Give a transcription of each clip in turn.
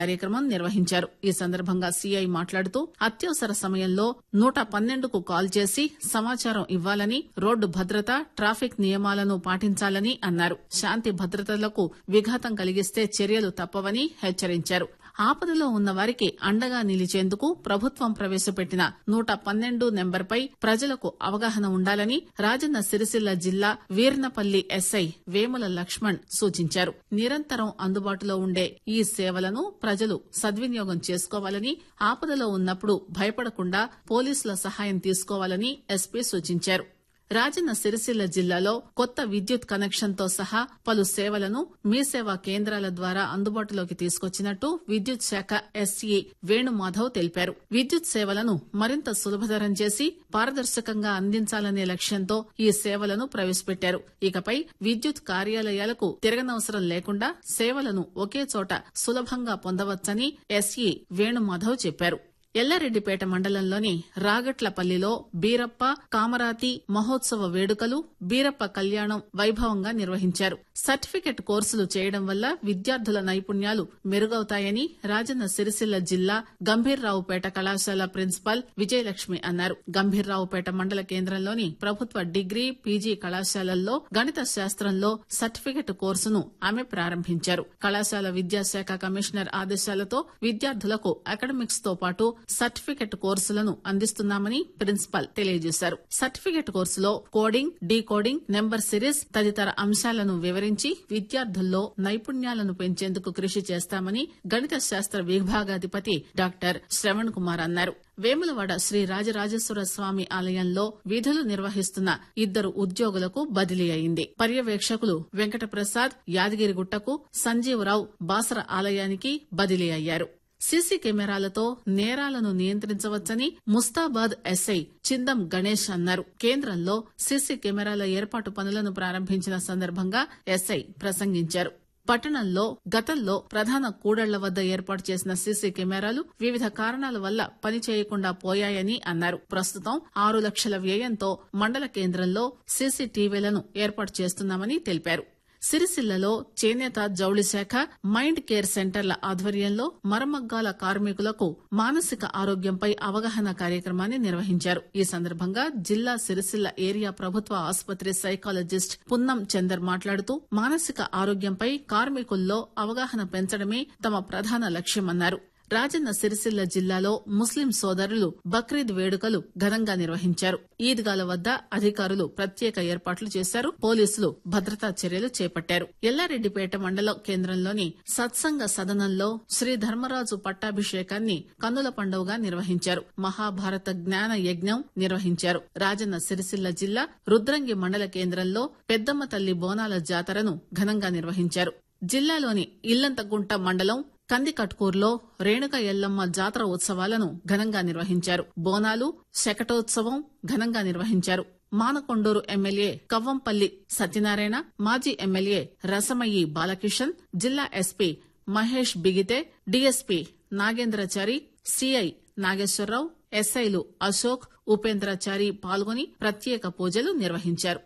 కార్యక్రమం నిర్వహించారు ఈ సందర్భంగా సీఐ మాట్లాడుతూ అత్యవసర సమయంలో నూట పన్నెండుకు కాల్ చేసి సమాచారం ఇవ్వాలని రోడ్డు భద్రత ట్రాఫిక్ నియమాలను పాటించాలని అన్నారు శాంతి భద్రతలకు విఘాతం కలిగిస్తే చర్యలు తప్పవని హెచ్చరించారు ఆపదలో ఉన్న వారికి అండగా నిలిచేందుకు ప్రభుత్వం ప్రవేశపెట్టిన నూట పన్నెండు నెంబర్పై ప్రజలకు అవగాహన ఉండాలని రాజన్న సిరిసిల్ల జిల్లా వీర్నపల్లి ఎస్ఐ వేముల లక్ష్మణ్ సూచించారు నిరంతరం అందుబాటులో ఉండే ఈ సేవలను ప్రజలు సద్వినియోగం చేసుకోవాలని ఆపదలో ఉన్నప్పుడు భయపడకుండా పోలీసుల సహాయం తీసుకోవాలని ఎస్పీ సూచించారు రాజన్న సిరిసిల్ల జిల్లాలో కొత్త విద్యుత్ కనెక్షన్ తో సహా పలు సేవలను మీ సేవా కేంద్రాల ద్వారా అందుబాటులోకి తీసుకొచ్చినట్టు విద్యుత్ శాఖ ఎస్ఈ వేణుమాధవ్ తెలిపారు విద్యుత్ సేవలను మరింత సులభతరం చేసి పారదర్శకంగా అందించాలనే లక్ష్యంతో ఈ సేవలను ప్రవేశపెట్టారు ఇకపై విద్యుత్ కార్యాలయాలకు తిరగనవసరం లేకుండా సేవలను ఒకే చోట సులభంగా పొందవచ్చని ఎస్ఈ వేణుమాధవ్ చెప్పారు ఎల్లారెడ్డిపేట మండలంలోని రాగట్లపల్లిలో బీరప్ప కామరాతి మహోత్సవ వేడుకలు బీరప్ప కళ్యాణం వైభవంగా నిర్వహించారు సర్టిఫికెట్ కోర్సులు చేయడం వల్ల విద్యార్థుల నైపుణ్యాలు మెరుగవుతాయని రాజన్న సిరిసిల్ల జిల్లా గంభీర్రావుపేట కళాశాల ప్రిన్సిపాల్ విజయలక్ష్మి అన్నారు గంభీర్రావుపేట మండల కేంద్రంలోని ప్రభుత్వ డిగ్రీ పీజీ కళాశాలల్లో గణిత శాస్త్రంలో సర్టిఫికెట్ కోర్సును ఆమె ప్రారంభించారు కళాశాల విద్యాశాఖ కమిషనర్ ఆదేశాలతో విద్యార్థులకు అకాడమిక్స్ తో పాటు సర్టిఫికెట్ కోర్సులను అందిస్తున్నామని ప్రిన్సిపాల్ తెలియజేశారు సర్టిఫికెట్ కోర్సులో కోడింగ్ డీకోడింగ్ నెంబర్ సిరీస్ తదితర అంశాలను వివరించి విద్యార్థుల్లో నైపుణ్యాలను పెంచేందుకు కృషి చేస్తామని గణిత శాస్త్ర విభాగాధిపతి డాక్టర్ శ్రవణ్ కుమార్ అన్నారు వేములవాడ శ్రీ రాజరాజేశ్వర స్వామి ఆలయంలో విధులు నిర్వహిస్తున్న ఇద్దరు ఉద్యోగులకు బదిలీ అయింది పర్యవేక్షకులు వెంకటప్రసాద్ యాదగిరిగుట్టకు సంజీవరావు బాసర ఆలయానికి బదిలీ అయ్యారు సీసీ కెమెరాలతో నేరాలను నియంత్రించవచ్చని ముస్తాబాద్ ఎస్ఐ చిందం గణేష్ అన్నారు కేంద్రంలో సీసీ కెమెరాల ఏర్పాటు పనులను ప్రారంభించిన సందర్భంగా ఎస్ఐ ప్రసంగించారు పట్టణంలో గతంలో ప్రధాన కూడళ్ల వద్ద ఏర్పాటు చేసిన సీసీ కెమెరాలు వివిధ కారణాల వల్ల పనిచేయకుండా పోయాయని అన్నారు ప్రస్తుతం ఆరు లక్షల వ్యయంతో మండల కేంద్రంలో సీసీటీవీలను ఏర్పాటు చేస్తున్నామని తెలిపారు సిరిసిల్లలో చేనేత జౌళి శాఖ మైండ్ కేర్ సెంటర్ల ఆధ్వర్యంలో మరమగ్గాల కార్మికులకు మానసిక ఆరోగ్యంపై అవగాహన కార్యక్రమాన్ని నిర్వహించారు ఈ సందర్భంగా జిల్లా సిరిసిల్ల ఏరియా ప్రభుత్వ ఆసుపత్రి సైకాలజిస్ట్ పున్నం చందర్ మాట్లాడుతూ మానసిక ఆరోగ్యంపై కార్మికుల్లో అవగాహన పెంచడమే తమ ప్రధాన లక్ష్యమన్నారు రాజన్న సిరిసిల్ల జిల్లాలో ముస్లిం సోదరులు బక్రీద్ వేడుకలు ఘనంగా నిర్వహించారు ఈద్గాల వద్ద అధికారులు ప్రత్యేక ఏర్పాట్లు చేశారు పోలీసులు భద్రతా చర్యలు చేపట్టారు ఎల్లారెడ్డిపేట మండల కేంద్రంలోని సత్సంగ సదనంలో శ్రీ ధర్మరాజు పట్టాభిషేకాన్ని కన్నుల పండుగగా నిర్వహించారు మహాభారత జ్ఞాన యజ్ఞం నిర్వహించారు రాజన్న సిరిసిల్ల జిల్లా రుద్రంగి మండల కేంద్రంలో పెద్దమ్మ తల్లి బోనాల జాతరను ఘనంగా నిర్వహించారు జిల్లాలోని ఇల్లంతగుంట మండలం కందికట్కూర్లో రేణుక ఎల్లమ్మ జాతర ఉత్సవాలను ఘనంగా నిర్వహించారు బోనాలు శకటోత్సవం ఘనంగా నిర్వహించారు మానకొండూరు ఎమ్మెల్యే కవ్వంపల్లి సత్యనారాయణ మాజీ ఎమ్మెల్యే రసమయ్యి బాలకిషన్ జిల్లా SP Mahesh B Gite DSP Nagendrachari CI Nageswararao ఎస్ఐలు అశోక్ ఉపేంద్రచారి పాల్గొని ప్రత్యేక పూజలు నిర్వహించారు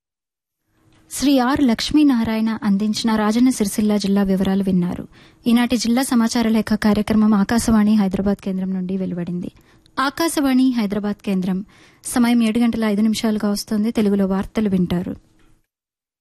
శ్రీ ఆర్ లక్ష్మీనారాయణ అందించిన రాజన్న సిరిసిల్ల జిల్లా వివరాలు విన్నారు ఈనాటి జిల్లా సమాచార లేఖ కార్యక్రమం ఆకాశవాణి హైదరాబాద్ కేంద్రం నుండి వెలువడింది ఆకాశవాణి హైదరాబాద్ కేంద్రం సమయం ఏడు గంటల ఐదు నిమిషాలుగా వస్తుంది తెలుగులో వార్తలు వింటారు